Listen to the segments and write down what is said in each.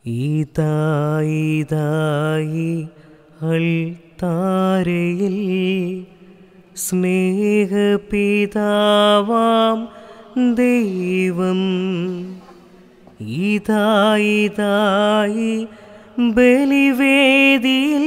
ഇതായിതായി അൾത്താരയിൽ സ്നേഹപിതാവാം ദൈവം ഇതായിതായി ബലിവേദിയിൽ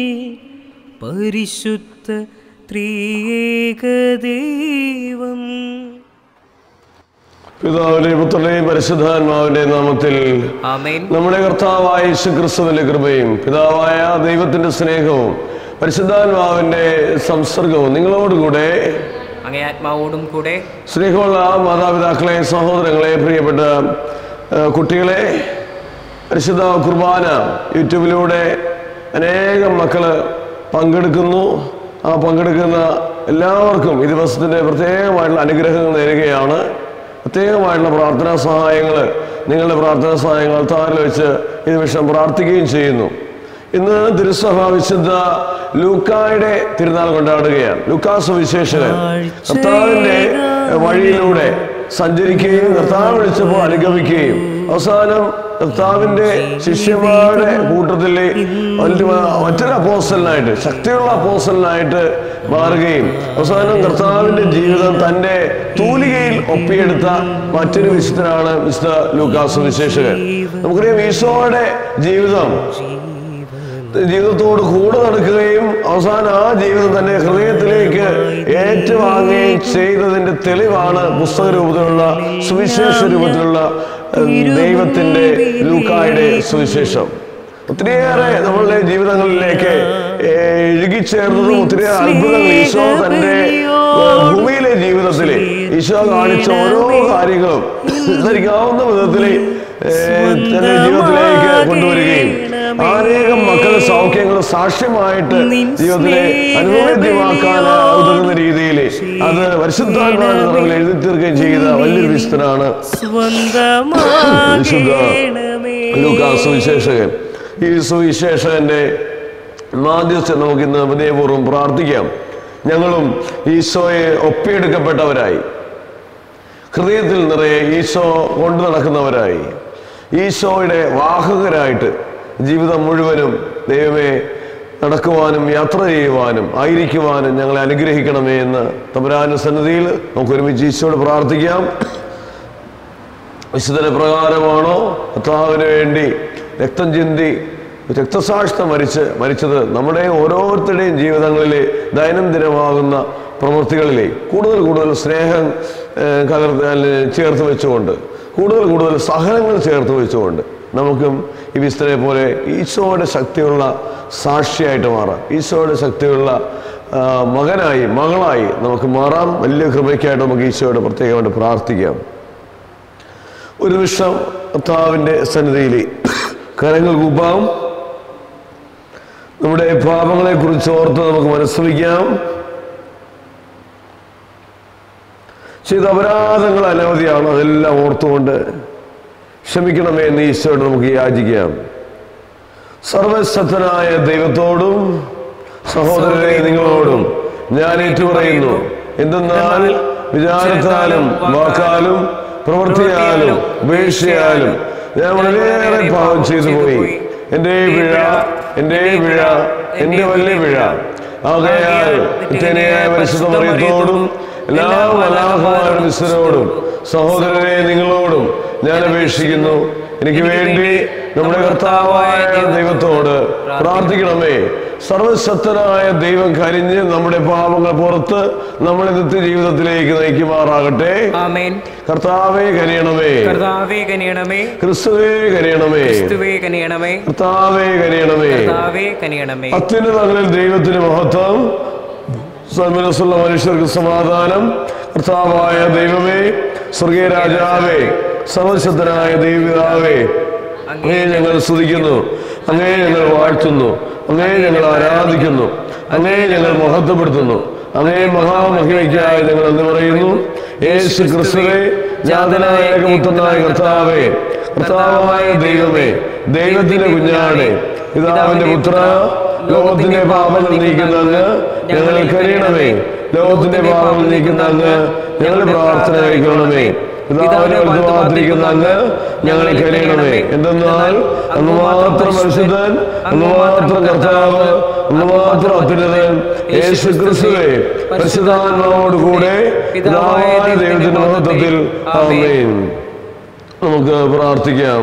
പരിശുദ്ധ ത്രിയേക ദൈവം പിതാവിന്റെയും പുത്രന്റെയും പരിശുദ്ധാത്മാവിന്റെയും നാമത്തിൽ ആമേൻ നമ്മുടെ കർത്താവായ യേശു ക്രിസ്തുവിന്റെ കൃപയും പിതാവായ ദൈവത്തിന്റെ സ്നേഹവും പരിശുദ്ധാത്മാവിന്റെ സംസർഗവും നിങ്ങളോടുകൂടെ അങ്ങേ ആത്മാവോടും കൂടെ സ്നേഹമുള്ള മാതാപിതാക്കളെ സഹോദരങ്ങളെ പ്രിയപ്പെട്ട ആ, കുട്ടികളെ പരിശുദ്ധ കുർബാന യൂട്യൂബിലൂടെ അനേകം മക്കള് പങ്കെടുക്കുന്നു ആ പങ്കെടുക്കുന്ന എല്ലാവർക്കും ഈ ദിവസത്തിൻ്റെ പ്രത്യേകമായിട്ടുള്ള അനുഗ്രഹങ്ങൾ നേരുകയാണ് പ്രത്യേകമായിട്ടുള്ള പ്രാർത്ഥനാ സഹായങ്ങൾ നിങ്ങളുടെ പ്രാർത്ഥനാ സഹായങ്ങൾ അൾത്താരിൽ വെച്ച് ഈ നിമിഷം പ്രാർത്ഥിക്കുകയും ചെയ്യുന്നു ഇന്ന് തിരുസഭ വിശുദ്ധ ലൂക്കായുടെ തിരുനാൾ കൊണ്ടാടുകയാണ് ലൂക്കാസ് വിശേഷകൻ കർത്താവിന്റെ വഴിയിലൂടെ സഞ്ചരിക്കുകയും കർത്താവ് വിളിച്ചപ്പോൾ അനുഗമിക്കുകയും അവസാനം കർത്താവിന്റെ ശിഷ്യന്മാരുടെ കൂട്ടത്തിലെ വലിയ മറ്റൊരു അപ്പോസ്റ്റലിനായിട്ട് ശക്തിയുള്ള അപ്പോസ്റ്റലിനായിട്ട് മാറുകയും അവസാനം കർത്താവിന്റെ ജീവിതം തന്റെ തൂലികയിൽ ഒപ്പിയെടുത്ത മറ്റൊരു വിശുദ്ധനാണ് വിശുദ്ധ ലൂക്കാസ് വിശേഷകൻ നമുക്കറിയാം ഈശോയുടെ ജീവിതം ജീവിതത്തോട് കൂടെ നടക്കുകയും അവസാനം ആ ജീവിതം തന്റെ ഹൃദയത്തിലേക്ക് ഏറ്റുവാങ്ങുകയും ചെയ്തതിന്റെ തെളിവാണ് പുസ്തക രൂപത്തിലുള്ള സുവിശേഷ രൂപത്തിലുള്ള ഏഹ്, ദൈവത്തിന്റെ ലൂക്കായുടെ സുവിശേഷം ഒത്തിരിയേറെ നമ്മളുടെ ജീവിതങ്ങളിലേക്ക് ഏഹ്, ഇഴുകിച്ചേർന്നതും ഒത്തിരിയേറെ അത്ഭുതങ്ങൾ ഈശോ തന്റെ ഏഹ്, ഭൂമിയിലെ ജീവിതത്തിൽ ഈശോ കാണിച്ച ഓരോ കാര്യങ്ങളും ധരിക്കാവുന്ന വിധത്തിൽ ഏഹ്, തന്റെ ജീവിതത്തിലേക്ക് കൊണ്ടുവരികയും അനേകം മക്കളുടെ സൗഖ്യങ്ങൾ സാക്ഷ്യമായിട്ട് ജീവിതത്തിലെ അനുഭവദ്യമാക്കാൻ ഉതകുന്ന രീതിയിൽ അത് പരിശുദ്ധാത്മാവിന്റെ നിറവിൽ എഴുതി തീർക്കുകയും ചെയ്ത വലിയൊരു വിശുദ്ധനാണ് സ്വന്തമാകണമേ ലൂക്കാ സുവിശേഷകൻ ഈ സുവിശേഷകന്റെ മാധ്യസ്ഥ നമുക്ക് ഇന്ന് ഹൃദയപൂർവ്വം പ്രാർത്ഥിക്കാം ഞങ്ങളും ഈശോയെ ഒപ്പിയെടുക്കപ്പെട്ടവരായി ഹൃദയത്തിൽ നിറയെ ഈശോ കൊണ്ടു നടക്കുന്നവരായി ഈശോയുടെ വാഹകരായിട്ട് ജീവിതം മുഴുവനും ദൈവമേ നടക്കുവാനും യാത്ര ചെയ്യുവാനും ആയിരിക്കുവാനും ഞങ്ങളെ അനുഗ്രഹിക്കണമേ എന്ന് തമ്പുരാന്റെ സന്നിധിയിൽ നമുക്ക് ഒരുമിച്ച് ഈശോയോട് പ്രാർത്ഥിക്കാം വിശുദ്ധന പ്രകാരമാണോ കർത്താവിന് വേണ്ടി രക്തം ചിന്തി രക്തസാക്ഷിത്വം മരിച്ച് മരിച്ചത് നമ്മുടെ ഓരോരുത്തരുടെയും ജീവിതങ്ങളിലെ ദൈനംദിനമാകുന്ന പ്രവൃത്തികളിലെ കൂടുതൽ കൂടുതൽ സ്നേഹം ഏഹ്, കലർത്ത് അല്ലെ, ചേർത്ത് വെച്ചുകൊണ്ട് കൂടുതൽ കൂടുതൽ സഹനങ്ങൾ ചേർത്ത് വെച്ചുകൊണ്ട് നമുക്കും ഈ വിസ്തരെ പോലെ ഈശോയുടെ ശക്തിയുള്ള സാക്ഷിയായിട്ട് മാറാം ഈശോയുടെ ശക്തിയുള്ള ആ, മകനായി മകളായി നമുക്ക് മാറാം വലിയ കൃപയ്ക്കായിട്ട് നമുക്ക് ഈശോയോട് പ്രത്യേകമായിട്ട് പ്രാർത്ഥിക്കാം ഒരു നിമിഷം കർത്താവിൻ്റെ സന്നിധിയിൽ കരങ്ങൾ കൂപ്പാം നമ്മുടെ പാപങ്ങളെ കുറിച്ച് ഓർത്ത് നമുക്ക് മനസ്സറിക്കാം ചെയ്ത അപരാധങ്ങൾ അനവധിയാണ് അതെല്ലാം ഓർത്തുകൊണ്ട് ക്ഷമിക്കണമേ എന്ന് ഈശോയോട് നമുക്ക് യാചിക്കാം സർവശക്തനായ ദൈവത്തോടും സഹോദരരെ നിങ്ങളോടും ഞാൻ ഏറ്റുപറയുന്നു എന്തെന്നാൽ വിചാരത്താലും വാക്കാലും പ്രവൃത്തിയാലും ഉപേക്ഷയാലും ഞാൻ വളരെയേറെ പാപം ചെയ്തു പോയി എൻ്റെ പിഴ എൻ്റെ പിഴ എൻ്റെ വലിയ പിഴ ആകയാൽ നിത്യനയായ പരിശുദ്ധ മറിയത്തോടും എല്ലാ മലാഹമാരുടെ മിശ്രോടും സഹോദരരെ നിങ്ങളോടും ഞാൻ അപേക്ഷിക്കുന്നു എനിക്ക് വേണ്ടി നമ്മുടെ കർത്താവായ ദൈവത്തോട് പ്രാർത്ഥിക്കണമേ സർവശക്തനായ ദൈവം കരിഞ്ഞ് നമ്മുടെ പാപങ്ങൾ പുറത്ത് നമ്മളെ നിത്യ ജീവിതത്തിലേക്ക് നയിക്കുമാറാകട്ടെ ആമേൻ കർത്താവെ കനിയണമേ കർത്താവേ കനിയണമേ ക്രിസ്തുവേ കനിയണമേ ക്രിസ്തുവേ കനിയണമേ കർത്താവെ കനിയണമേ കർത്താവേ കനിയണമേ അത്യുന്നതങ്ങളിൽ ദൈവത്തിന് മഹത്വം സന്മനസ്സുള്ള മനുഷ്യർക്ക് സമാധാനം കർത്താവായ ദൈവമേ സ്വർഗീയ രാജാവേ സർവശക്തനായ ദൈവപിതാവേ അങ്ങേ ഞങ്ങൾ സ്തുതിക്കുന്നു അങ്ങേ ഞങ്ങൾ വാഴ്ത്തുന്നു അങ്ങേ ഞങ്ങൾ ആരാധിക്കുന്നു അങ്ങേ ഞങ്ങൾ മഹത്വപ്പെടുത്തുന്നു അങ്ങേ മഹാമഹിമയ്ക്കായി ഞങ്ങൾ എന്ന് പറയുന്നു യേശു ക്രിസ്തുവേ ജാതനായ ഏകപുത്രനായ കർത്താവേ കർത്താവായ ദൈവമേ ദൈവത്തിന്റെ കുഞ്ഞാടെ പിതാവിന്റെ പുത്ര ലോകത്തിന്റെ പാപങ്ങൾ നീക്കുന്ന അങ്ങ് ഞങ്ങളെ കനിയണമേ ലോകത്തിന്റെ പാപങ്ങൾ നീക്കുന്ന അങ്ങ് ഞങ്ങളുടെ പ്രാർത്ഥന കഴിക്കണമേ പിതാവിനെ വലുതുമാതിരിക്കുന്ന അങ്ങ് ഞങ്ങളെ കരയണമേ എന്തെന്നാൽ അങ്ങ് മാത്രം പരിശുദ്ധൻ അങ്ങ് മാത്രം കർത്താവ് അങ്ങ് മാത്രം അത്യുന്നതൻ യേശു ക്രിസ്തുവേ പരിശുദ്ധാത്മാവോടുകൂടെ പിതാവായ ദൈവത്തിന്റെ മഹത്വത്തിൽ ആമേൻ നമുക്ക് പ്രാർത്ഥിക്കാം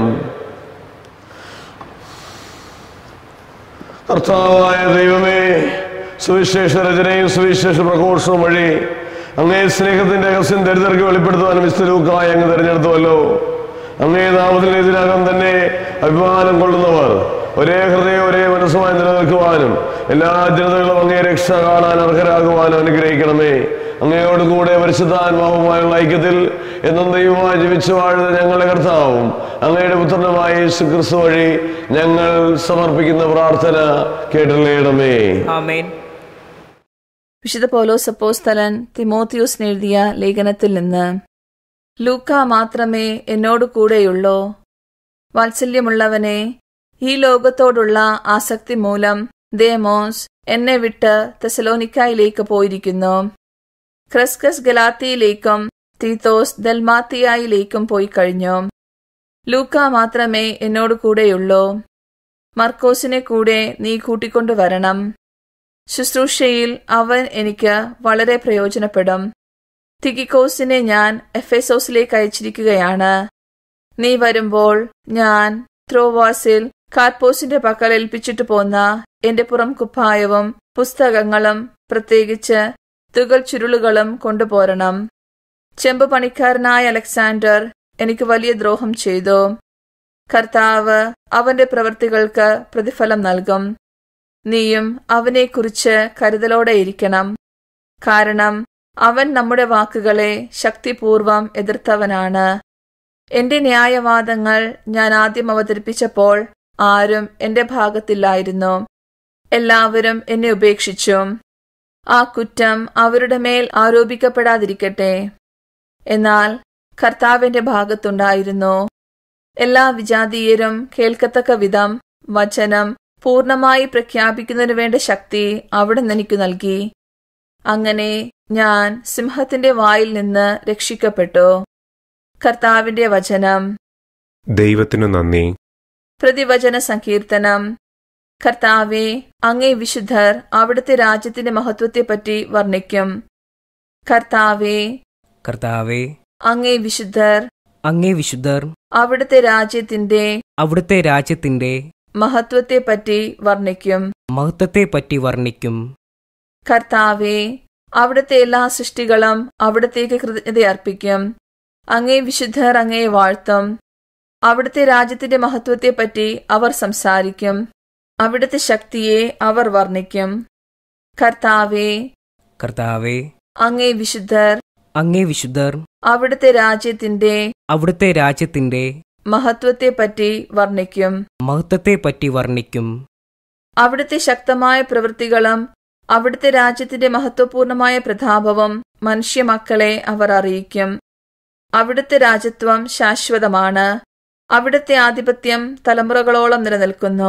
കർത്താവായ ദൈവമേ സുവിശേഷ രചനയും സുവിശേഷ പ്രഘോഷവും വഴി അങ്ങേ സ്നേഹത്തിന്റെ രഹസ്യം ദരിദ്രർക്ക് വെളിപ്പെടുത്തുവാനും വിസ്തരൂക്കായി അങ്ങ് തിരഞ്ഞെടുത്തുവല്ലോ അങ്ങേ നാമത്തിൽ ഇതിനകം തന്നെ അഭിമാനം കൊള്ളുന്നവർ ഒരേ ഹൃദയം ഒരേ മനസ്സുമായി നിലനിൽക്കുവാനും എല്ലാ ജനതകളും അങ്ങേ രക്ഷ കാണാൻ അർഹരാകുവാനും അനുഗ്രഹിക്കണമേ അങ്ങയോട് കൂടെ പരിശുദ്ധാത്മാവുമായുള്ള ഐക്യത്തിൽ എന്നും ദൈവമായി ജീവിച്ചു വാഴുന്ന ഞങ്ങളുടെ കർത്താവും അങ്ങയുടെ പുത്രനുമായ യേശു ക്രിസ്തു വഴി ഞങ്ങൾ സമർപ്പിക്കുന്ന പ്രാർത്ഥന കേട്ടില്ലേണമേ ആമേൻ വിശുദ്ധ പൗലോസ് അപ്പോസ്തലൻ തിമോത്തിയൂസിന് എഴുതിയ ലേഖനത്തിൽ നിന്ന് ലൂക്ക മാത്രമേ എന്നോട് കൂടെയുള്ളൂ വാത്സല്യമുള്ളവനെ ഈ ലോകത്തോടുള്ള ആസക്തി മൂലം ദേമോസ് എന്നെ വിട്ട് തെസലോനിക്കായിലേക്ക് പോയിരിക്കുന്നു ക്രസ്കസ് ഗലാത്തിയിലേക്കും തീത്തോസ് ദൽമാത്തിയായിലേക്കും പോയി കഴിഞ്ഞു ലൂക്ക മാത്രമേ എന്നോട് കൂടെയുള്ളൂ മർക്കോസിനെ കൂടെ നീ കൂട്ടിക്കൊണ്ടുവരണം ശുശ്രൂഷയിൽ അവൻ എനിക്ക് വളരെ പ്രയോജനപ്പെടും തികിക്കോസിനെ ഞാൻ എഫേസോസിലേക്ക് അയച്ചിരിക്കുകയാണ് നീ വരുമ്പോൾ ഞാൻ ത്രോവാസിൽ കാർപ്പോസിന്റെ പക്കൽ ഏൽപ്പിച്ചിട്ട് പോന്ന എന്റെ പുറം കുപ്പായവും പുസ്തകങ്ങളും പ്രത്യേകിച്ച് തുകൽ ചുരുളുകളും കൊണ്ടുപോരണം ചെമ്പ് പണിക്കാരനായ അലക്സാണ്ടർ എനിക്ക് വലിയ ദ്രോഹം ചെയ്തു കർത്താവ് അവന്റെ പ്രവൃത്തികൾക്ക് പ്രതിഫലം നൽകും നീയും അവനെക്കുറിച്ച് കരുതലോടെ ഇരിക്കണം കാരണം അവൻ നമ്മുടെ വാക്കുകളെ ശക്തിപൂർവം എതിർത്തവനാണ് എന്റെ ന്യായവാദങ്ങൾ ഞാൻ ആദ്യം അവതരിപ്പിച്ചപ്പോൾ ആരും എന്റെ ഭാഗത്തില്ലായിരുന്നു എല്ലാവരും എന്നെ ഉപേക്ഷിച്ചു ആ കുറ്റം അവരുടെ മേൽ ആരോപിക്കപ്പെടാതിരിക്കട്ടെ എന്നാൽ കർത്താവിന്റെ ഭാഗത്തുണ്ടായിരുന്നു എല്ലാ വിജാതീയരും കേൾക്കത്തക്ക വിധം വചനം പൂർണ്ണമായി പ്രഖ്യാപിക്കുന്നതിനു വേണ്ട ശക്തി അവിടെ എനിക്ക് നൽകി അങ്ങനെ ഞാൻ സിംഹത്തിന്റെ വായിൽ നിന്ന് രക്ഷിക്കപ്പെട്ടു കർത്താവിന്റെ വചനം ദൈവത്തിനു നന്ദി പ്രതിവചന സങ്കീർത്തനം കർത്താവെ അങ്ങേ വിശുദ്ധർ അവിടുത്തെ രാജ്യത്തിന്റെ മഹത്വത്തെപ്പറ്റി വർണ്ണിക്കും കർത്താവെ കർത്താവെ അങ്ങേ വിശുദ്ധർ അങ്ങേ വിശുദ്ധർ അവിടുത്തെ രാജ്യത്തിന്റെ അവിടുത്തെ രാജ്യത്തിന്റെ മഹത്വത്തെപ്പറ്റി വർണ്ണിക്കും മഹത്വത്തെപ്പറ്റി വർണ്ണിക്കും കർത്താവെ അവിടുത്തെ എല്ലാ സൃഷ്ടികളും അവിടത്തേക്ക് കൃതജ്ഞത അർപ്പിക്കും അങ്ങേ വിശുദ്ധർ അങ്ങേ വാഴ്ത്തും അവിടുത്തെ രാജ്യത്തിന്റെ മഹത്വത്തെപ്പറ്റി അവർ സംസാരിക്കും അവിടുത്തെ ശക്തിയെ അവർ വർണ്ണിക്കും കർത്താവെ കർത്താവെ അങ്ങേ വിശുദ്ധർ അങ്ങേ വിശുദ്ധർ അവിടുത്തെ രാജ്യത്തിന്റെ അവിടുത്തെ രാജ്യത്തിന്റെ മഹത്വത്തെപ്പറ്റി വർണ്ണിക്കും മഹത്വത്തെപ്പറ്റി വർണ്ണിക്കും അവിടുത്തെ ശക്തമായ പ്രവൃത്തികളും അവിടുത്തെ രാജ്യത്തിന്റെ മഹത്വപൂർണമായ പ്രതാപവും മനുഷ്യമക്കളെ അവർ അറിയിക്കും അവിടുത്തെ രാജ്യത്വം ശാശ്വതമാണ് അവിടുത്തെ ആധിപത്യം തലമുറകളോളം നിലനിൽക്കുന്നു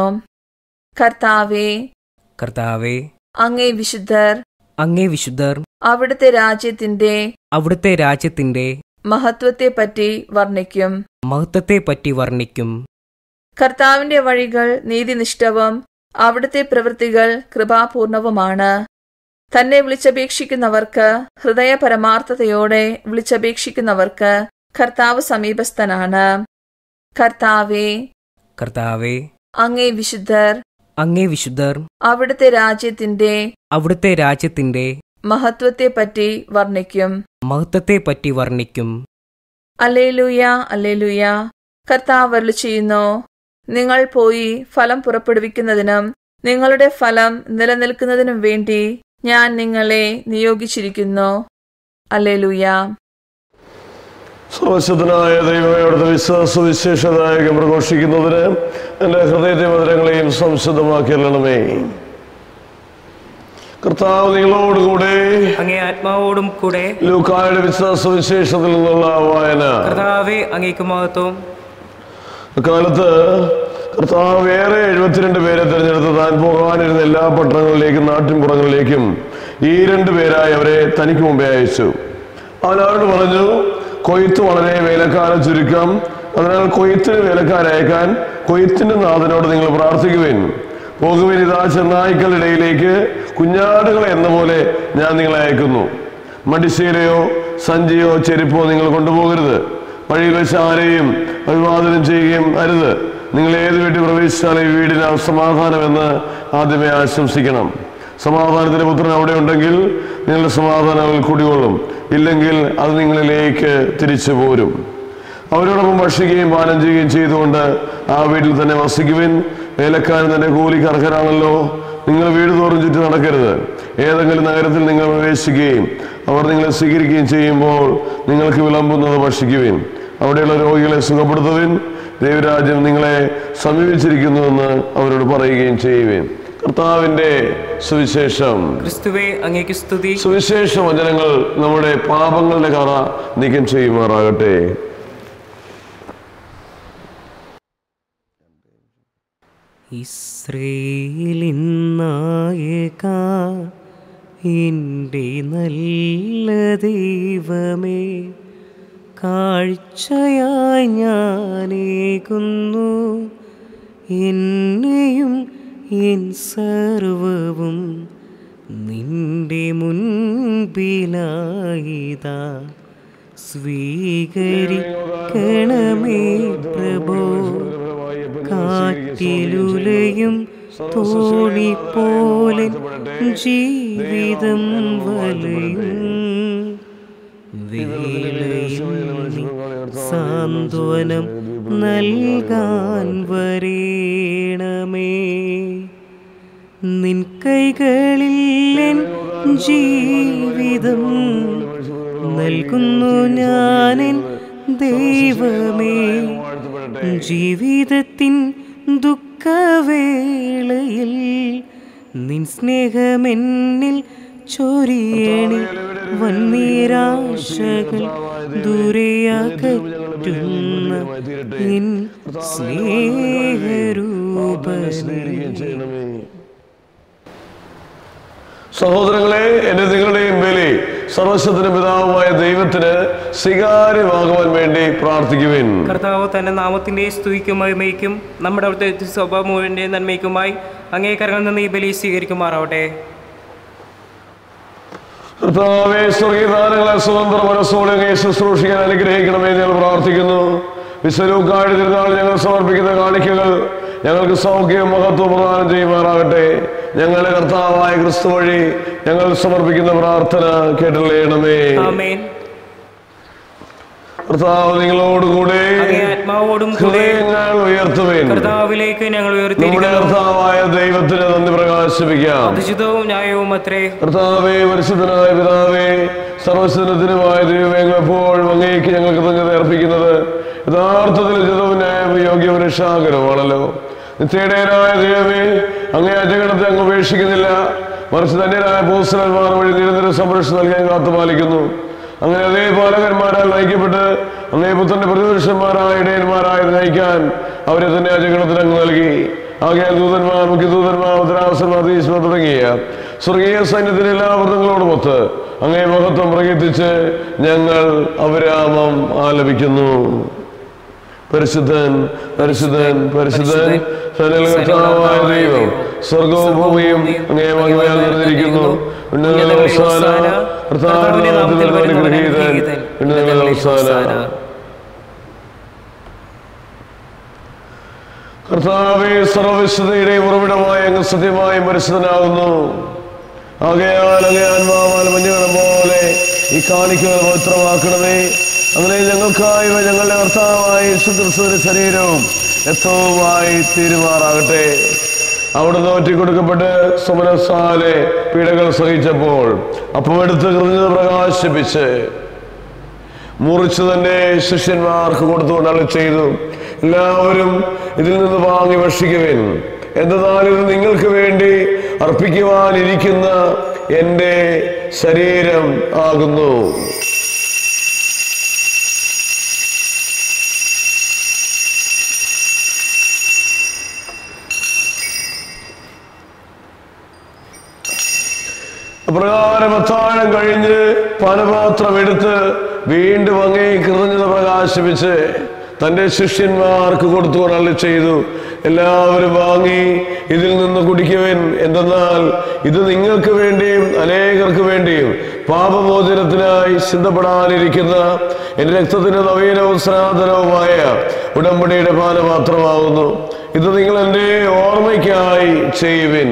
കർത്താവെ കർത്താവെ അങ്ങേ വിശുദ്ധർ അങ്ങേ വിശുദ്ധർ അവിടുത്തെ രാജ്യത്തിന്റെ അവിടുത്തെ രാജ്യത്തിന്റെ മഹത്വത്തെപ്പറ്റി വർണ്ണിക്കും മഹത്വത്തെപ്പറ്റി വർണ്ണിക്കും കർത്താവിന്റെ വഴികൾ നീതിനിഷ്ഠവും അവിടുത്തെ പ്രവൃത്തികൾ കൃപാപൂർണവുമാണ് തന്നെ വിളിച്ചപേക്ഷിക്കുന്നവർക്ക് ഹൃദയ പരമാർത്ഥതയോടെ വിളിച്ചപേക്ഷിക്കുന്നവർക്ക് കർത്താവ് സമീപസ്ഥനാണ് കർത്താവെ കർത്താവെ അങ്ങേ വിശുദ്ധർ അങ്ങേ വിശുദ്ധർ അവിടുത്തെ രാജ്യത്തിന്റെ അവിടുത്തെ രാജ്യത്തിന്റെ മഹത്വത്തെപ്പറ്റി വർണ്ണിക്കും മഹത്വത്തെപ്പറ്റി വർണ്ണിക്കും അല്ലേലൂയ അല്ലേലൂയ കർത്താവ് അരുളി ചെയ്യുന്നു നിങ്ങൾ പോയി ഫലം പുറപ്പെടുവിക്കുന്നതിനും നിങ്ങളുടെ ഫലം നിലനിൽക്കുന്നതിനും വേണ്ടി ഞാൻ നിങ്ങളെ നിയോഗിച്ചിരിക്കുന്നു അല്ലേലൂയ സർവശുദ്ധനായ ദൈവമേ അവിടുത്തെ വിശ്വാസ വിശേഷദായകം പ്രഘോഷിക്കുന്നതിന് എൻ്റെ ഹൃദയത്തെ മധുരങ്ങളെയും സംശുദ്ധമാക്കിയല്ലണമേ കർത്താവ് നിങ്ങളോടുകൂടെ അങ്ങേ ആത്മാവോടും കൂടെ ലൂക്കായുടെ വിശ്വാസ വിശേഷത്തിൽ നിന്നുള്ള വായന കർത്താവെ അങ്ങേക്ക് മഹത്വം അക്കാലത്ത് കർത്താവ് വേറെ എഴുപത്തിരണ്ട് പേരെ തിരഞ്ഞെടുത്ത് താൻ പോകാനിരുന്ന എല്ലാ പട്ടണങ്ങളിലേക്കും നാട്ടിൻപുറങ്ങളിലേക്കും ഈ രണ്ട് പേരായി അവരെ തനിക്ക് മുമ്പേ അയച്ചു അവൻ അവരോട് പറഞ്ഞു കൊയ്ത്ത് വളരെ വേലക്കാലം ചുരുക്കം അതിനാൽ കൊയ്ത്തിന് വേലക്കാരയക്കാൻ കൊയ്ത്തിന്റെ നാഥനോട് നിങ്ങൾ പ്രാർത്ഥിക്കുവേൻ പോകുവിൻ ഇതാ ചെന്നായ്ക്കളുടെ ഇടയിലേക്ക് കുഞ്ഞാടുകൾ എന്ന പോലെ ഞാൻ നിങ്ങളെ അയക്കുന്നു മടിശീലയോ സഞ്ചിയോ ചെരുപ്പോ നിങ്ങൾ കൊണ്ടുപോകരുത് വഴിയിൽ വെച്ച് ആരെയും അഭിവാദനം ചെയ്യുകയും അരുത് നിങ്ങൾ ഏത് വീട്ടിൽ പ്രവേശിച്ചാലും ഈ വീടിന് സമാധാനമെന്ന് ആദ്യമേ ആശംസിക്കണം സമാധാനത്തിന്റെ പുത്രൻ അവിടെ ഉണ്ടെങ്കിൽ നിങ്ങളുടെ സമാധാനം അവൽ കുടികൊള്ളും ഇല്ലെങ്കിൽ അത് നിങ്ങളിലേക്ക് തിരിച്ചു പോരും അവരോടൊപ്പം ഭക്ഷിക്കുകയും പാനം ചെയ്യുകയും ചെയ്തുകൊണ്ട് ആ വീട്ടിൽ തന്നെ വസിക്കുവിൻ വേലക്കാരൻ തന്നെ കൂലിക്ക് അർഹരാണല്ലോ നിങ്ങൾ വീട് തോറും ചുറ്റി നടക്കരുത് ഏതെങ്കിലും നഗരത്തിൽ നിങ്ങൾ പ്രവേശിക്കുകയും അവർ നിങ്ങളെ സ്വീകരിക്കുകയും ചെയ്യുമ്പോൾ നിങ്ങൾക്ക് വിളമ്പുന്നത് ഭക്ഷിക്കുവിൻ അവിടെയുള്ള രോഗികളെ സുഖപ്പെടുത്തുവിൻ ദൈവരാജ്യം നിങ്ങളെ സമീപിച്ചിരിക്കുന്നുവെന്ന് അവരോട് പറയുകയും ചെയ്യുവിൻ കർത്താവിന്റെ സുവിശേഷം ക്രിസ്തുവെ അങ്ങേക്ക് സ്തുതി സുവിശേഷ വചനങ്ങൾ നമ്മുടെ പാപങ്ങളുടെ കറ നീക്കം ചെയ്യുമാറാകട്ടെ ഇസ്രയേലിൻ നായക എൻ്റെ നല്ല ദൈവമേ കാഴ്ചയായി ഞാനേകുന്നു എന്നെയും എൻ സർവവും നിന്റെ മുൻപിലായിതാ സ്വീകരിക്കണമേ പ്രഭോ കാറ്റിലുലയും തോണി പോലെ ജീവിതം വലയും വേളയിൽ നീ സാന്ത്വനം നൽകാൻ വരേണമേ നിൻ കൈകളിൽ എൻ ജീവിതം നൽകുന്നു ഞാനെൻ ദൈവമേ ജീവിതത്തിൻ ദുഃഖവേളയിൽ നിൻ സ്നേഹമെന്നിൽ ചൊരിയണി വന്നീരാശകൾ ദൂരെയാകറ്റുന്ന നിൻ സ്നേഹരൂപനേ ചെയ്യണമേ സഹോദരങ്ങളെ എന്റെ നിങ്ങളുടെയും ബലി സർവസ്വത്തിന് പിതാവുമായ ദൈവത്തിന് സ്വീകാര്യമാകുവാൻ വേണ്ടി പ്രാർത്ഥിക്കുവിൻ കർത്താവ് തന്റെ നാമത്തിന്റെ സ്തുതിക്കും മഹിമയ്ക്കും നമ്മുടെ അവിടുത്തെ സ്വഭാവമുവിന്റെ നന്മയ്ക്കുമായി അങ്ങേ കരങ്ങളിൽ നിന്ന് ഈ ബലി സ്വീകരിക്കുമാറാവട്ടെ കർത്താവേ സ്വർഗീയദാനങ്ങളെ സ്വതന്ത്ര മനസ്സോടെ അങ്ങേ ശുശ്രൂഷിക്കാൻ അനുഗ്രഹിക്കണമേ എന്ന് ഞങ്ങൾ പ്രാർത്ഥിക്കുന്നു വിശ്വരൂക്കാട് തിരുനാൾ ഞങ്ങൾ സമർപ്പിക്കുന്ന കാണിക്കകൾ ഞങ്ങൾക്ക് സൗഖ്യവും മഹത്വം പ്രദാനം ചെയ്യുമാറാകട്ടെ ഞങ്ങളുടെ കർത്താവായ ക്രിസ്തു വഴി ഞങ്ങൾ സമർപ്പിക്കുന്ന പ്രാർത്ഥന കേട്ടുള്ളണമേ ആമേൻ കർത്താവ് നിങ്ങളോടുകൂടെ അങ്ങേ ആത്മാവോടും കൂടെ ഹൃദയങ്ങൾ ഉയർത്തുവേൻ കർത്താവിലേക്ക് ഞങ്ങൾ നമ്മുടെ ഉയർത്തിയിരിക്കുന്നു കർത്താവായ ദൈവത്തിന് നന്ദി പ്രകാശിപ്പിക്കാം അതിശുദ്ധവും ന്യായവും അത്രേ കർത്താവേ പരിശുദ്ധനായ പിതാവേ സർവസ്വനത്തിനുമായ ദൈവമേ അങ്ങ് എപ്പോഴും അങ്ങേക്ക് ഞങ്ങൾ കൃതജ്ഞത അർപ്പിക്കുന്നത് യഥാർത്ഥത്തിൽ ഉചിതവും ന്യായവും യോഗ്യവും രക്ഷാകരമാണല്ലോ നിത്യടേനായ ദൈവമേ അങ്ങേ അജഗണത്തെ അങ്ങ് ഉപേക്ഷിക്കുന്നില്ല മറിച്ച് ധന്യരായ പോസ്റ്റലന്മാർ വഴി നിരന്തരം സംരക്ഷണം നൽകാൻ കാത്തുപാലിക്കുന്നു അങ്ങനെ അതേ പാലകന്മാരാൽ നയിക്കപ്പെട്ട് അങ്ങേ പുത്രന്റെ പ്രതിപുരുഷന്മാരായ ഇടയന്മാരായി നയിക്കാൻ അവരെ തന്നെ അജഗണത്തിന് അങ്ങ് നൽകി ആകയാൽ ദൂതന്മാർ മുഖ്യദൂതന്മാർ ഉത്തരാവസന്മാർ തീശ്വർ തുടങ്ങിയ സ്വർഗീയ സൈന്യത്തിന് എല്ലാ വൃത്തങ്ങളോടുമൊത്ത് അങ്ങേ മഹത്വം പ്രകീർത്തിച്ച് ഞങ്ങൾ അവരാമം ആലപിക്കുന്നു പരിശുദ്ധൻ പരിശുദ്ധൻ പരിശുദ്ധൻ സകലകർത്താവായ ദൈവം സ്വർഗവും ഭൂമിയും അങ്ങേ മഹിമയാൽ നിറഞ്ഞിരിക്കുന്നു ഉന്നതങ്ങളുടെ അവസാന കർത്താവിന്റെ നാമത്തിൽ അനുഗ്രഹീതൻ ഉന്നതങ്ങളുടെ അവസാന കർത്താവെ സർവവിശുദ്ധയുടെ ഉറവിടമായ അങ്ങ് സത്യമായും പരിശുദ്ധനാകുന്നു ആകയാൽ അങ്ങേ ആത്മാവാൽ മഞ്ഞുകണം പോലെ ഈ കാണിക്കുക പവിത്രമാക്കണമേ അങ്ങനെ ഞങ്ങൾക്കായി ഇവ ഞങ്ങളുടെ കർത്താവായ യേശുക്രിസ്തുവിന്റെ ശരീരവും എത്തവുമായി തീരുമാറാകട്ടെ അവിടെ നോറ്റി കൊടുക്കപ്പെട്ട് സുമനസാലെ പീഡകൾ സഹിച്ചപ്പോൾ അപ്പം എടുത്ത് കൃതജ്ഞത പ്രകാശിപ്പിച്ച് മുറിച്ചു തന്നെ ശിഷ്യന്മാർക്ക് കൊടുത്തുകൊണ്ട് അളി ചെയ്തു എല്ലാവരും ഇതിൽ നിന്ന് വാങ്ങി ഭക്ഷിക്കുവിൻ എന്നാൽ ഇത് നിങ്ങൾക്ക് വേണ്ടി അർപ്പിക്കുവാനിരിക്കുന്ന എൻ്റെ ശരീരം ആകുന്നു അപ്രകാരം അത്താഴം കഴിഞ്ഞ് പാനപാത്രം എടുത്ത് വീണ്ടും അങ്ങേ കൃതജ്ഞത പ്രകാശിപ്പിച്ച് തന്റെ ശിഷ്യന്മാർക്ക് കൊടുത്തുകൊണ്ട് അള്ളി ചെയ്തു എല്ലാവരും വാങ്ങി ഇതിൽ നിന്ന് കുടിക്കുവൻ എന്തെന്നാൽ ഇത് നിങ്ങൾക്ക് വേണ്ടിയും അനേകർക്ക് വേണ്ടിയും പാപമോചനത്തിനായി സിദ്ധപ്പെടാനിരിക്കുന്ന എന്റെ രക്തത്തിന്റെ നവീനവും സനാതനവുമായ ഉടമ്പടിയുടെ പാനപാത്രമാകുന്നു ഇത് നിങ്ങൾ എൻ്റെ ഓർമ്മയ്ക്കായി ചെയ്യുവിൻ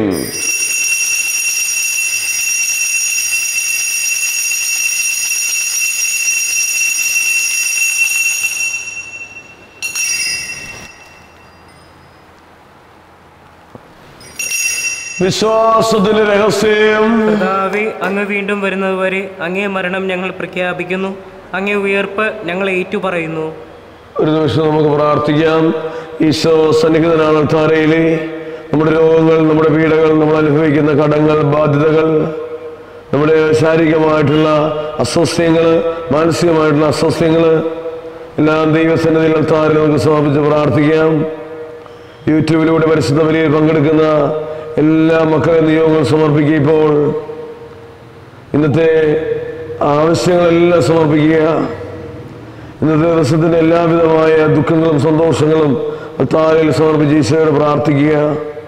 വിശ്വാസത്തിന്റെ രഹസ്യം കർത്താവെ അങ്ങ് വീണ്ടും വരുന്നതുവരെ അങ്ങേ മരണം ഞങ്ങൾ പ്രഖ്യാപിക്കുന്നു അങ്ങേ ഉയർപ്പ് ഞങ്ങൾ ഏറ്റുപറയുന്നു ഒരു നിമിഷം നമുക്ക് പ്രാർത്ഥിക്കാം ഈശോ സന്നിഹിതനാണ് താരയിലെ നമ്മുടെ രോഗങ്ങൾ നമ്മുടെ പീഡകൾ നമ്മൾ അനുഭവിക്കുന്ന കടങ്ങൾ ബാധ്യതകൾ നമ്മുടെ ശാരീരികമായിട്ടുള്ള അസ്വസ്ഥ്യങ്ങൾ മാനസികമായിട്ടുള്ള അസ്വസ്ഥ്യങ്ങൾ എല്ലാം ദൈവസന്നിധിയിൽ താരം നമുക്ക് സമർപ്പിച്ച് പ്രാർത്ഥിക്കാം യൂട്യൂബിലൂടെ പരിശുദ്ധ ബലിയിൽ പങ്കെടുക്കുന്ന എല്ലാ മക്കളെ നിയോഗങ്ങൾ സമർപ്പിക്കുക ഇപ്പോൾ ഇന്നത്തെ ആവശ്യങ്ങളെല്ലാം സമർപ്പിക്കുക ഇന്നത്തെ ദിവസത്തിന്റെ എല്ലാവിധമായ ദുഃഖങ്ങളും സന്തോഷങ്ങളും താരയിൽ സമർപ്പിച്ച് ഈശോയോട് പ്രാർത്ഥിക്കുക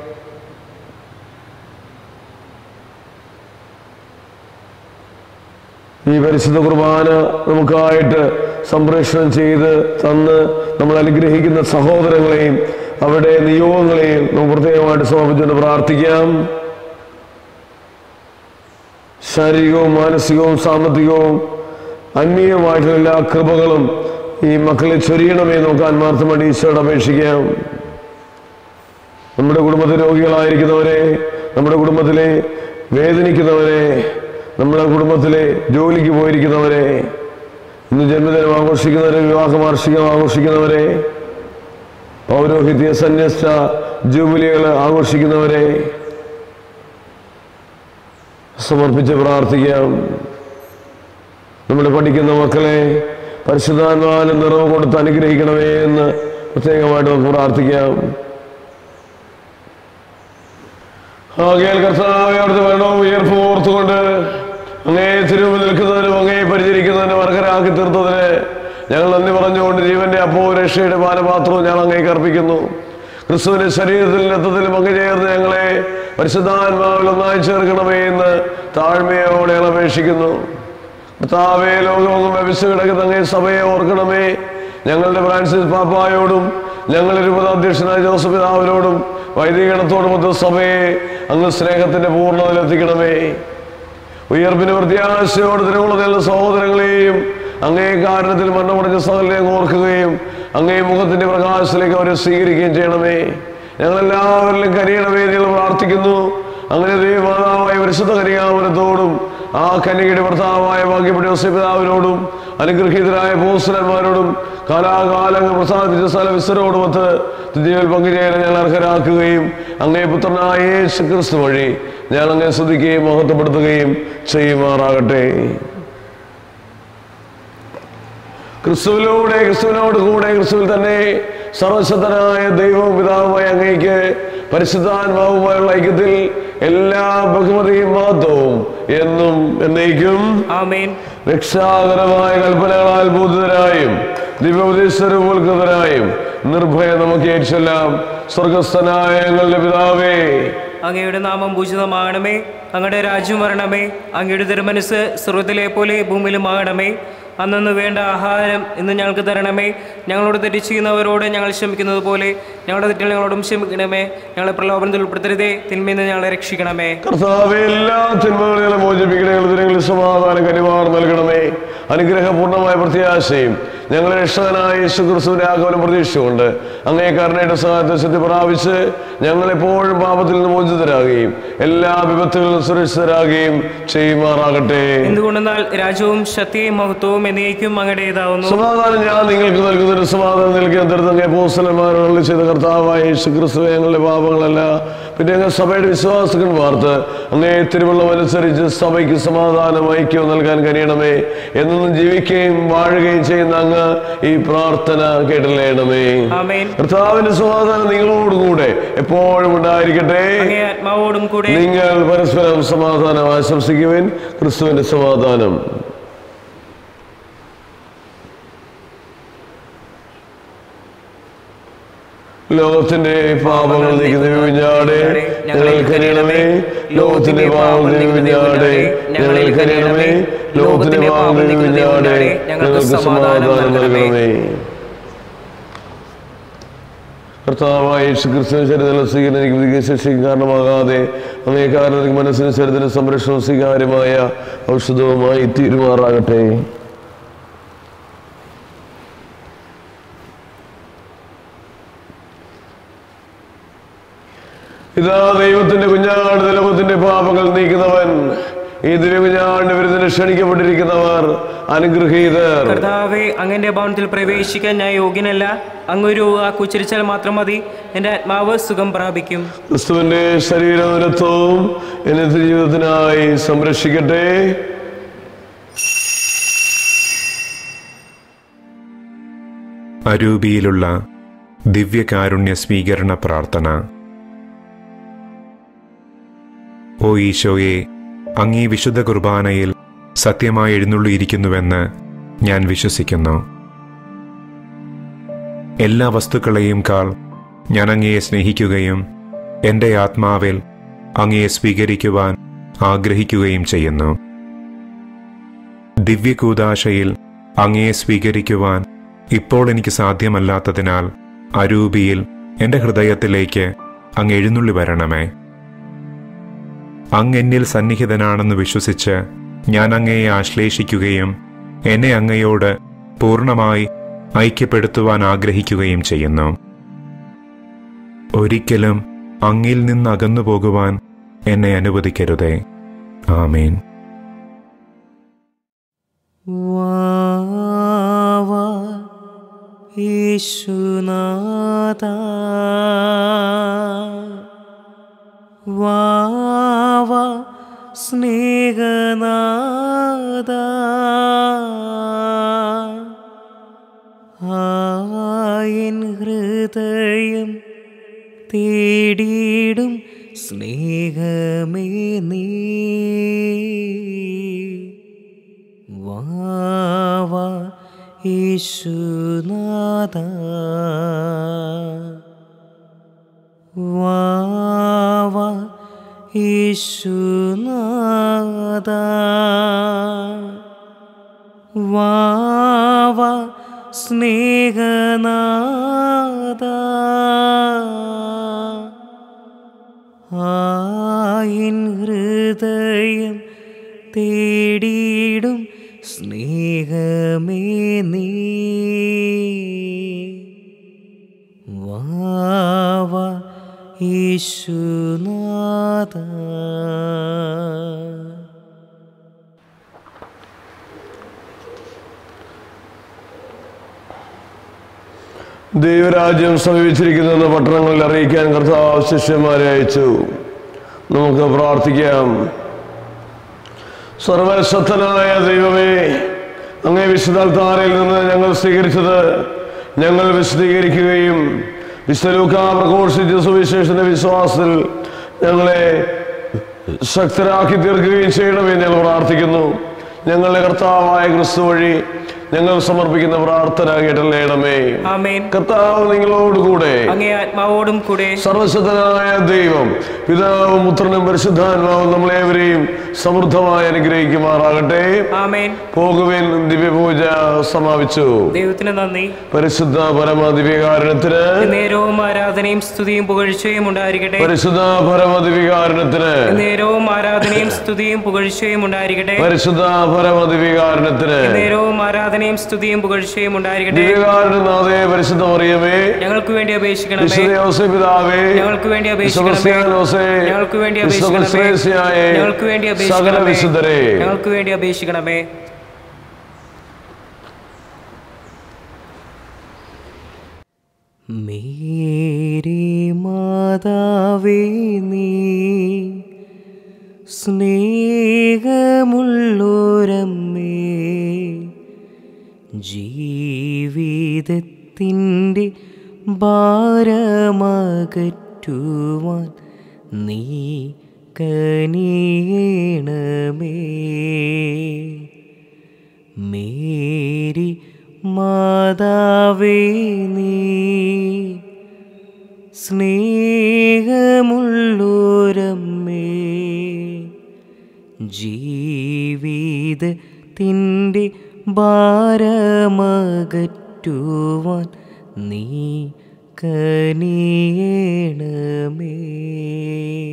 ഈ പരിശുദ്ധ കുർബാന നമുക്കായിട്ട് സംപ്രേഷണം ചെയ്ത് തന്ന് നമ്മൾ അനുഗ്രഹിക്കുന്ന സഹോദരങ്ങളെയും അവരുടെ നിയോഗങ്ങളെയും നമുക്ക് പ്രത്യേകമായിട്ട് സമർപ്പിച്ചുകൊണ്ട് പ്രാർത്ഥിക്കാം ശാരീരികവും മാനസികവും സാമ്പത്തികവും ആത്മീയമായിട്ടുള്ള എല്ലാ കൃപകളും ഈ മക്കളെ ചൊരിയണമേ നമുക്ക് ആത്മാർത്ഥമായിട്ട് ഈശോയോട് അപേക്ഷിക്കാം നമ്മുടെ കുടുംബത്തിൽ രോഗികളായിരിക്കുന്നവരെ നമ്മുടെ കുടുംബത്തിലെ വേദനിക്കുന്നവരെ നമ്മുടെ കുടുംബത്തിലെ ജോലിക്ക് പോയിരിക്കുന്നവരെ ഇന്ന് ജന്മദിനം ആഘോഷിക്കുന്നവരെ വിവാഹ വാർഷികം ആഘോഷിക്കുന്നവരെ പൗരോഹിത്യ സന്യസ്ത ജൂബിലികൾ ആഘോഷിക്കുന്നവരെ സമർപ്പിച്ച് പ്രാർത്ഥിക്കാം നമ്മുടെ പഠിക്കുന്ന മക്കളെ പരിശുദ്ധാത്മാവിന് നിറവ് കൊടുത്ത് അനുഗ്രഹിക്കണമേ എന്ന് പ്രത്യേകമായിട്ട് നമുക്ക് പ്രാർത്ഥിക്കാം ആകയാൽ കർത്താവെ അവിടുത്തെ വരണവും ഉയർപ്പ് ഓർത്തുകൊണ്ട് അങ്ങേ തിരുമുമ്പിൽ നിൽക്കുന്നതിനും അങ്ങേ പരിചരിക്കുന്നതിനും അർഹരാക്കി തീർത്തതിന് ഞങ്ങൾ നന്ദി പറഞ്ഞുകൊണ്ട് ജീവന്റെ അപ്പോ രക്ഷയുടെ പാനപാത്രവും ഞങ്ങൾ അങ്ങേക്ക് അർപ്പിക്കുന്നു ക്രിസ്തുവിന്റെ ശരീരത്തിൽ രക്തത്തിലും അങ്ങ് ചേർന്ന് ഞങ്ങളെ പരിശുദ്ധാത്മാവിൽ ഒന്നായി ചേർക്കണമേ എന്ന് താഴ്മയോടെ ഞങ്ങൾ അപേക്ഷിക്കുന്നു കർത്താവേ ലോകമൊന്നും വ്യവസ്ഥ കിടക്കുന്ന അങ്ങേ സഭയെ ഓർക്കണമേ ഞങ്ങളുടെ ഫ്രാൻസിസ് പാപ്പായോടും ഞങ്ങളുടെ രൂപതാധ്യക്ഷനായ ജോസഫ് പിതാവിനോടും വൈദികണത്തോടും മൊത്തം സഭയെ അങ്ങ് സ്നേഹത്തിന്റെ പൂർണ്ണതയിലെത്തിക്കണമേ ഉയർപ്പിന് പ്രത്യാശയോട് തിരുവുള്ള സഹോദരങ്ങളെയും അങ്ങേ കാരണത്തിൽ മണ്ണമുടഞ്ഞ സകലിനെ ഓർക്കുകയും അങ്ങേ മുഖത്തിന്റെ പ്രകാശത്തിലേക്ക് അവരെ സ്വീകരിക്കുകയും ചെയ്യണമേ ഞങ്ങളെല്ലാവരിലും കനിയണമേ എന്ന് ഞങ്ങൾ പ്രാർത്ഥിക്കുന്നു അങ്ങനെ ദൈവമാതാവായ പരിശുദ്ധ കനികാമനത്തോടും ആ കന്യകയുടെ ഭർത്താവായ ഭാഗ്യപ്പെട്ട പിതാവിനോടും അനുഗ്രഹീതരായ പോസ്റ്റന്മാരോടും കാലാകാലങ്ങൾ പ്രസാദിച്ച സ്ഥല വിസ്തരോടുമൊത്ത് തുതിയിൽ പങ്കുചേരാൻ ഞങ്ങൾ അർഹരാക്കുകയും അങ്ങേ പുത്രനായ യേശു ക്രിസ്തു വഴി ഞാൻ അങ്ങേ സ്തുതിക്കുകയും മഹത്വപ്പെടുത്തുകയും ചെയ്യുമാറാകട്ടെ ക്രിസ്തുവിലൂടെ ക്രിസ്തുവിനോട് കൂടെ ക്രിസ്തുവിൽ തന്നെ സർവശക്തനായ ദൈവവും പിതാവുമായ അങ്ങേക്ക് പരിശുദ്ധാത്മാവുമായുള്ള ഐക്യത്തിൽ എല്ലാ ബഹുമതിയും മഹത്വവും എന്നും എന്നേക്കും ആമേൻ രക്ഷാകരമായ കൽപ്പനകളാൽ ബോധിതരായും ദിവ്യോപദേശരൂപൽകൃതരായും നിർഭയ നമുക്ക് ഏറ്റുചൊല്ലാം സ്വർഗസ്ഥനായ ഞങ്ങളുടെ പിതാവേ അങ്ങയുടെ നാമം പൂജിതമാകണമേ അങ്ങയുടെ രാജ്യം വരണമേ അങ്ങയുടെ തിരുമനസ് സ്വർഗത്തിലെ പോലെ ഭൂമിയിലുമാകണമേ അന്നു വേണ്ട ആഹാരം ഇന്ന് ഞങ്ങൾക്ക് തരണമേ ഞങ്ങളോട് തെറ്റ് ചെയ്യുന്നവരോട് ഞങ്ങൾ ക്ഷമിക്കുന്നത് പോലെ ഞങ്ങളുടെ തെറ്റുകൾ ഞങ്ങളോടും ക്ഷമിക്കണമേ ഞങ്ങളെ പ്രലോഭനത്തിൽ ഉൾപ്പെടുത്തരുതേ തിന്മയിൽ നിന്ന് ഞങ്ങളെ രക്ഷിക്കണമേ കർത്താവെ എല്ലാ തിന്മകളെ മോചിപ്പിക്കണേ ദിനങ്ങളിൽ സമാധാനം കനിവാർ നൽകണമേ അനുഗ്രഹപൂർണ്ണമായ പ്രത്യാശയും ഞങ്ങളെ രക്ഷകനായ യേശു ക്രിസ്തുവിന്റെ ആഗമനം പ്രതീക്ഷിച്ചുകൊണ്ട് അങ്ങേ കരുണയുടെ സഹായത്തെ ശക്തി പ്രാപിച്ച് ഞങ്ങളെപ്പോഴും പാപത്തിൽ നിന്ന് മോചിതരാകുകയും എല്ലാ വിപത്തുകളിലും സുരക്ഷിതരാകുകയും ചെയ്യുമാറാകട്ടെ എന്തുകൊണ്ടെന്നാൽ രാജ്യവും ശക്തിയും മഹത്വവും എന്നേക്കും അങ്ങയുടേതാവുന്നു സമാധാനം ഞാൻ നിങ്ങൾക്ക് നൽകുന്നൊരു സമാധാനം നൽകിയ തീർത്തങ്ങേ പോസ്റ്റലന്മാരോട് ചെയ്ത കർത്താവായ യേശു ക്രിസ്തുവെ ഞങ്ങളുടെ പാപങ്ങളല്ല പിന്നെ അങ്ങ് സഭയുടെ വിശ്വാസങ്ങൾ വാർത്ത് അങ്ങേ തിരുവള്ളം അനുസരിച്ച് സഭയ്ക്ക് സമാധാനം ഐക്യവും നൽകാൻ കഴിയണമേ എന്നും ജീവിക്കുകയും വാഴുകയും ചെയ്യുന്ന അങ്ങ് ഈ പ്രാർത്ഥന കേട്ടില്ലേണമേ ആമേൻ കർത്താവിന്റെ സമാധാനം നിങ്ങളോടുകൂടെ എപ്പോഴും ഉണ്ടായിരിക്കട്ടെ അങ്ങേ ആത്മാവോടും കൂടെ നിങ്ങൾ പരസ്പരം സമാധാനം ആശംസിക്കുവാൻ ക്രിസ്തുവിന്റെ സമാധാനം ലോകത്തിന്റെ പാപങ്ങൾ നീക്കുന്ന കുഞ്ഞാടെ ഞങ്ങൾ കരയണമേ ലോകത്തിന്റെ പാപങ്ങൾ നീക്കുന്ന കുഞ്ഞാടെ ഞങ്ങൾ കരയണമേ ലോകത്തിന്റെ പാപങ്ങൾ നീക്കുന്ന കുഞ്ഞാടെ ഞങ്ങൾക്ക് സമാധാനം നൽകണമേ കർത്താവായ യേശുക്രിസ്തു ശരീരം സ്വീകരിക്കും ശിക്ഷയ്ക്ക് കാരണമാകാതെ അങ്ങേ കാരണം മനസ്സിന് ശരീരത്തിന് സംരക്ഷണം സ്വീകാര്യമായ ഔഷധവുമായി തീരുമാറാകട്ടെ ഇതാ ദൈവത്തിന്റെ കുഞ്ഞാട് ലോകത്തിന്റെ പാപങ്ങൾ നീക്കുന്നവൻ ഈ ദിവ്യ കുഞ്ഞാടിന്റെ വിരുദ്ധന് ക്ഷണിക്കപ്പെട്ടിരിക്കുന്നവർ അനുഗ്രഹീതർ കർത്താവെ അങ്ങന്റെ ഭവനത്തിൽ പ്രവേശിക്കാൻ ഞാൻ യോഗ്യനല്ല അങ്ങൊരു ആ കുച്ചരിച്ചാൽ മാത്രം മതി എൻ്റെ ആത്മാവ് സുഖം പ്രാപിക്കും ക്രിസ്തുവിന്റെ ശരീരനിരത്വവും എന്നത്തെ ജീവിതത്തിനായി സംരക്ഷിക്കട്ടെ അരൂപിയിലുള്ള ദിവ്യകാരുണ്യ സ്വീകരണ പ്രാർത്ഥന ഓ ഈശോയെ അങ്ങീ വിശുദ്ധ കുർബാനയിൽ സത്യമായി എഴുന്നള്ളിയിരിക്കുന്നുവെന്ന് ഞാൻ വിശ്വസിക്കുന്നു എല്ലാ വസ്തുക്കളെയും കാൾ ഞാൻ അങ്ങയെ സ്നേഹിക്കുകയും എൻ്റെ ആത്മാവിൽ അങ്ങയെ സ്വീകരിക്കുവാൻ ആഗ്രഹിക്കുകയും ചെയ്യുന്നു ദിവ്യകൂദാശയിൽ അങ്ങയെ സ്വീകരിക്കുവാൻ ഇപ്പോൾ എനിക്ക് സാധ്യമല്ലാത്തതിനാൽ അരൂപിയിൽ എൻ്റെ ഹൃദയത്തിലേക്ക് അങ്ങ് എഴുന്നള്ളി വരണമേ അങ്ങ് എന്നിൽ സന്നിഹിതനാണെന്ന് വിശ്വസിച്ച് ഞാൻ അങ്ങയെ ആശ്ലേഷിക്കുകയും എന്നെ അങ്ങയോട് പൂർണ്ണമായി ഐക്യപ്പെടുത്തുവാൻ ആഗ്രഹിക്കുകയും ചെയ്യുന്നു ഒരിക്കലും അങ്ങിൽ നിന്ന് അകന്നു പോകുവാൻ എന്നെ അനുവദിക്കരുതേ ആമേൻ വാവ യേശുനാഥ വാവ സ്നേഹനാഥ ആയൻ ഹൃദയം തേടിയിടും സ്നേഹമേ നീ വാവ യേശുനാഥ വാവ യേശുനാഥ വാവ സ്നേഹനാഥ ആയിൻ ഹൃദയം തേടിയിടും സ്നേഹമേ നീ വാവ യേശുനാഥ ദൈവരാജ്യം സമീപിച്ചിരിക്കുന്നെന്ന് പട്ടണങ്ങളിൽ അറിയിക്കാൻ കർത്താവ് ശിഷ്യന്മാരെ അയച്ചു നമുക്ക് പ്രാർത്ഥിക്കാം സർവശക്തനായ ദൈവമേ അങ്ങേ വിശുദ്ധാൽത്താരയിൽ നിന്ന് ഞങ്ങൾ സ്വീകരിച്ചത് ഞങ്ങൾ വിശദീകരിക്കുകയും വിശുദ്ധലൂക്ക പ്രഘോഷിച്ച സുവിശേഷന്റെ വിശ്വാസത്തിൽ ഞങ്ങളെ ശക്തരാക്കി തീർക്കുകയും ചെയ്യണമെന്ന് ഞങ്ങൾ പ്രാർത്ഥിക്കുന്നു ഞങ്ങളുടെ കർത്താവായ ക്രിസ്തു വഴി ഞങ്ങൾ സമർപ്പിക്കുന്ന പ്രാർത്ഥന കേട്ടല്ലേണമേ ആമേൻ കർത്താവ് നിങ്ങളോടുകൂടെ അങ്ങേ ആത്മാവോടും കൂടെ സർവശക്തനായ ദൈവം പിതാവും പുത്രനും പരിശുദ്ധാത്മാവും നമ്മളേവരെയും സമൃദ്ധമായി അനുഗ്രഹിക്കുമാറാകട്ടെ ആമേൻ പോകുവിൻ ദിവ്യപൂജ സമാപിച്ചു ദൈവത്തിന് നന്ദി പരിശുദ്ധ പരമ ദിവ്യകാരണത്തിന് നേരവും ആരാധനയും സ്തുതിയും പുകഴ്ചയും ഉണ്ടായിരിക്കട്ടെ പരിശുദ്ധ പരമ ദിവ്യകാരണത്തിന് നേരവും ആരാധനയും സ്തുതിയും പുകഴ്ചയും ഉണ്ടായിരിക്കട്ടെ പരിശുദ്ധ പരമ ദിവ്യകാരണത്തിന് നേരവും ആരാധനയും സ്തുതിയും പുകഴ്ചയും ഉണ്ടായിരിക്കട്ടെ ദിവ്യകാരണനാഥേ പരിശുദ്ധ മറിയമേ ഞങ്ങൾക്ക് വേണ്ടി അപേക്ഷിക്കണമേ വിശുദ്ധ യോസേ പിതാവേ ഞങ്ങൾക്ക് വേണ്ടി വിശുദ്ധ അപേക്ഷിക്കണമേ ക്രിസ്ത്യാനോസേ, ഞങ്ങൾക്ക് വേണ്ടി വിശുദ്ധ അപേക്ഷിക്കണമേ ക്രിസ്ത്യേസ്യായേ, ഞങ്ങൾക്ക് വേണ്ടി സകല അപേക്ഷിക്കണമേ വിശുദ്ധരെ ഞങ്ങൾക്ക് വേണ്ടി അപേക്ഷിക്കണമേ മേരി മാതാവേ നീ സ്നേഹമുള്ളോരമ്മേ ജീവിതത്തിൻ്റെ ഭാരമകറ്റുവാൻ നീ കനിയണമേ മേരി മാതാവേ നീ സ്നേഹമുള്ളോരമ്മേ ജീവിതത്തിൻ്റെ ഭാരമകറ്റുവാൻ നീ കനിയണമേ